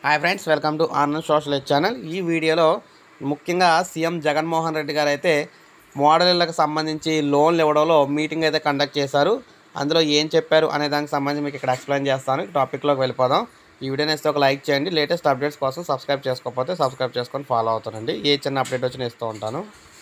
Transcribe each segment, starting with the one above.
hi friends welcome to Anand social channel ఈ వీడియోలో ముఖ్యంగా సీఎం జగన్మోహన్ రెడ్డి గారు అయితే మోడళ్లకు సంబంధించి లోన్లు ఇవ్వడంలో మీటింగ్ అయితే కండక్ట్ చేశారు అందులో ఏం చెప్పారు అనే దానికి సంబంధించి మీకు ఇక్కడ ఎక్స్ప్లెయిన్ చేస్తాను టాపిక్లోకి వెళ్ళిపోదాం ఈ వీడియోని ఇస్తే ఒక లైక్ చేయండి లేటెస్ట్ అప్డేట్స్ కోసం సబ్స్క్రైబ్ చేసుకోకపోతే సబ్స్క్రైబ్ చేసుకొని ఫాలో అవుతానండి ఏ చిన్న అప్డేట్ వచ్చినా ఇస్తూ ఉంటాను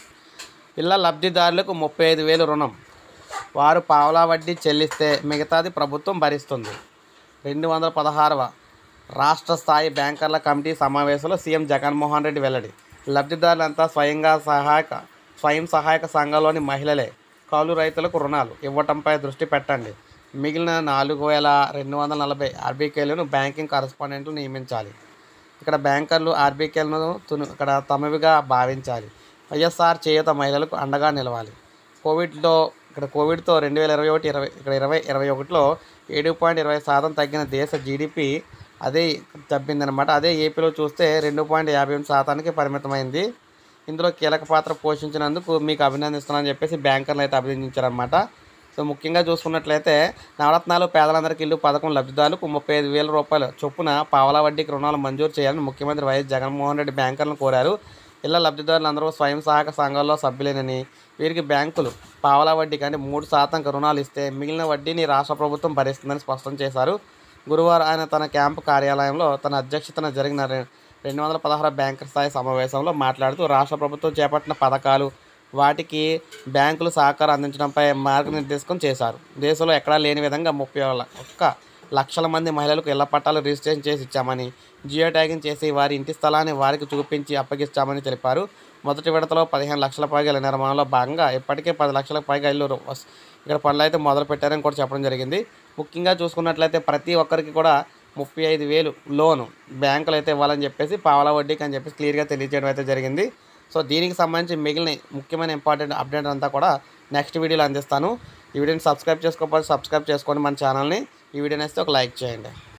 ఇళ్ళ లబ్ధిదారులకు ముప్పై ఐదు వేలు రుణం వారు పావలా వడ్డీ చెల్లిస్తే మిగతాది ప్రభుత్వం భరిస్తుంది రెండు వందల పదహారవ రాష్ట్ర స్థాయి బ్యాంకర్ల కమిటీ సమావేశంలో సీఎం జగన్మోహన్ రెడ్డి వెల్లడి లబ్ధిదారులంతా స్వయంగా సహాయక స్వయం సహాయక సంఘంలోని మహిళలే కౌలు రైతులకు రుణాలు ఇవ్వటంపై దృష్టి పెట్టండి మిగిలిన నాలుగు వేల రెండు వందల నలభై ఆర్బీకేలను బ్యాంకింగ్ కరస్పాండెంట్లు నియమించాలి ఇక్కడ బ్యాంకర్లు ఆర్బీకేలను తును ఇక్కడ తమవిగా భావించాలి వైఎస్ఆర్ చేయూత మహిళలకు అండగా నిలవాలి కోవిడ్లో ఇక్కడ కోవిడ్తో రెండు వేల ఇరవై ఒకటి ఇరవై ఇక్కడ ఇరవై ఇరవై ఒకటిలో ఏడు పాయింట్ ఇరవై శాతం తగ్గిన దేశ జీడిపి అదే తగ్గిందనమాట అదే ఏపీలో చూస్తే రెండు పాయింట్ యాభై ఎనిమిది శాతానికి పరిమితమైంది ఇందులో కీలక పాత్ర పోషించినందుకు మీకు అభినందిస్తున్నానని చెప్పేసి బ్యాంకర్లు అయితే అభినందించారనమాట సో ముఖ్యంగా చూసుకున్నట్లయితే నవరత్నాలు పేదలందరికీ ఇల్లు పథకం లబ్ధిదారులకు ముప్పై ఐదు వేల రూపాయల చొప్పున పావలా వడ్డీకి రుణాలు మంజూరు చేయాలని ముఖ్యమంత్రి వైఎస్ జగన్మోహన్ రెడ్డి బ్యాంకర్లను కోరారు ఇళ్ల లబ్ధిదారులందరూ స్వయం సహాయక సంఘాల్లో సభ్యులేనని వీరికి బ్యాంకులు పావలా వడ్డీ కంటే మూడు శాతం రుణాలు ఇస్తే మిగిలిన వడ్డీని రాష్ట్ర ప్రభుత్వం భరిస్తుందని స్పష్టం చేశారు గురువారం ఆయన తన క్యాంపు కార్యాలయంలో తన అధ్యక్షతన జరిగిన రె- రెండు వందల పదహారు బ్యాంకర్ స్థాయి సమావేశంలో మాట్లాడుతూ రాష్ట్ర ప్రభుత్వం చేపట్టిన పథకాలు వాటికి బ్యాంకులు సహకారం అందించడంపై మార్గనిర్దేశకం చేశారు దేశంలో ఎక్కడా లేని విధంగా ముప్పై ల- ఒక్క లక్షల మంది మహిళలకు ఇళ్ల పట్టాలు రిజిస్ట్రేషన్ చేసి ఇచ్చామని జియో ట్యాగింగ్ చేసి వారి ఇంటి స్థలాన్ని వారికి చూపించి అప్పగిస్తామని తెలిపారు మొదటి విడతలో పదిహేను లక్షల పైగా ఇళ్ల నిర్మాణంలో భాగంగా ఇప్పటికే పది లక్షలకు పైగా ఇల్లు రు- వస్- ఇక్కడ పనులు అయితే మొదలు పెట్టారని కూడా చెప్పడం జరిగింది ముఖ్యంగా చూసుకున్నట్లయితే ప్రతి ఒక్కరికి కూడా ముప్పై ఐదు వేలు లోను బ్యాంకులు అయితే ఇవ్వాలని చెప్పేసి పావలా వడ్డీకి అని చెప్పేసి క్లియర్గా తెలియజేయడం అయితే జరిగింది సో దీనికి సంబంధించి మిగిలిన ముఖ్యమైన ఇంపార్టెంట్ అప్డేట్ అంతా కూడా నెక్స్ట్ వీడియోలో అందిస్తాను ఈ వీడియోని సబ్స్క్రైబ్ చేసుకోకపోతే సబ్స్క్రైబ్ చేసుకోండి మన ఛానల్ని ఈ వీడియోని వేస్తే ఒక లైక్ చేయండి